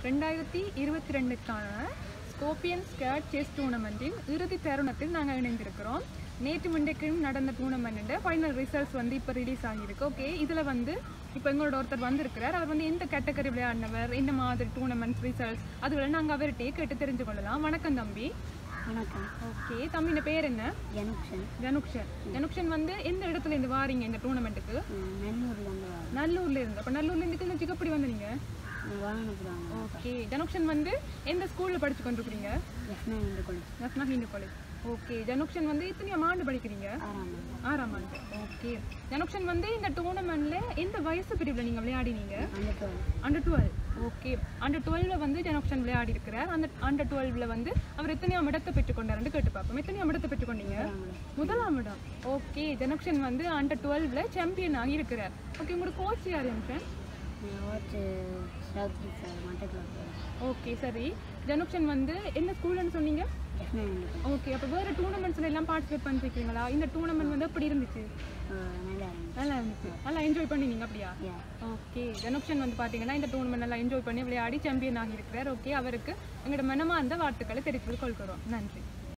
ரெண்டாயிரத்தி இருபத்தி ரெண்டுக்கான ஸ்கோப்பியன் skate chess டூர்னமெண்ட்டின் இறுதி தருணத்தில் நாங்கள் இணைந்திருக்கிறோம் நேற்று முண்டைக்கும் நடந்த டூர்னமெண்ட் ஃபைனல் ரிசல்ட்ஸ் வந்து இப்போ ரிலீஸ் ஆகியிருக்கு ஓகே இதில் வந்து இப்போ எங்களோட ஒருத்தர் வந்திருக்கிறார் அவர் வந்து எந்த கேட்டகரி விளையாடினவர் என்ன மாதிரி டூர்னமெண்ட்ஸ் ரிசல்ட்ஸ் அதுவரை நாங்கள் அவர்கிட்டயே கேட்டு தெரிஞ்சு கொள்ளலாம் வணக்கம் தம்பி வணக்கம் ஓகே தம்பியோட பேர் என்ன ஜனக்ஷன் ஜனுக்ஷன் ஜனுக்ஷன் வந்து எந்த இடத்துல இருந்து வாரீங்க இந்த டூர்னமெண்ட்டுக்கு நெல்லூர்ல இருந்து வரோம் நல்லூர்ல இருந்து அப்போ நல்லூர்ல இருந்து கிளம்பிக்கு எப்படி வந்தீங்க வாகனப்புறாங்க ஓகே ஜனுக்ஷன் வந்து எந்த ஸ்கூல்ல படிச்சு கொண்டிருக்கிறீங்க Lakshmi Hindu college Ratna Hindu college okay ஜனுக்ஷன் வந்து எத்தனையாம் ஆண்டு படிக்கிறீங்க ஆறாம் ஆண்டு ஆறாம் ஆண்டு ஓகே ஜனுக்ஷன் வந்து இந்த டூர்னமெண்ட்ல எந்த வயசு பிரிவில் நீங்க விளையாடினீங்க அந்த twelve under twelve okay under டுவெல்ல வந்து ஜனக்ஷன் விளையாடி இருக்கிறார் அந்த அண்டர் டுவெல்ல வந்து அவர் எத்தனையாம் இடத்தை பெற்றுக்கொண்டாருன்னு கேட்டு பார்ப்போம் எத்தனையாம் இடத்தை பெற்றுக்கொண்டீங்க முதலாம் இடம் ஓகே ஜனக்ஷன் வந்து அண்டர் டுவெல்ல சாம்பியன் ஆகி இருக்கிறார் ஓகே உங்களோட கோச் யார் ஜனக்ஷன் வாட்ச் சவுத்ரி சார் மட்டக்கில் ஓகே சரி ஜனக்ஷன் வந்து என்ன ஸ்கூல்னு சொன்னீங்க லக்ஷ்மி இந்து காலேஜ் ஓகே அப்போ வேறு டூர்னமெண்ட்ஸ்ல எல்லாம் பார்ட்டிசிபேட் பண்ணிருக்கீங்களா இந்த டூர்னமெண்ட் வந்து எப்படி இருந்துச்சு நல்லா இருந்துச்சு நல்லா இருந்துச்சு நல்லா என்ஜாய் பண்ணீங்க அப்படியா யா ஓகே ஜனக்ஷன் வந்து பார்த்தீங்கன்னா இந்த டூர்னமெண்ட் நல்லா என்ஜாய் பண்ணி விளையாடி சாம்பியன் ஆகியிருக்கிறார் ஓகே அவருக்கு எங்களோட மனமார்ந்த வாழ்த்துக்களை தெரிவித்துக் கொள்கிறோம் நன்றி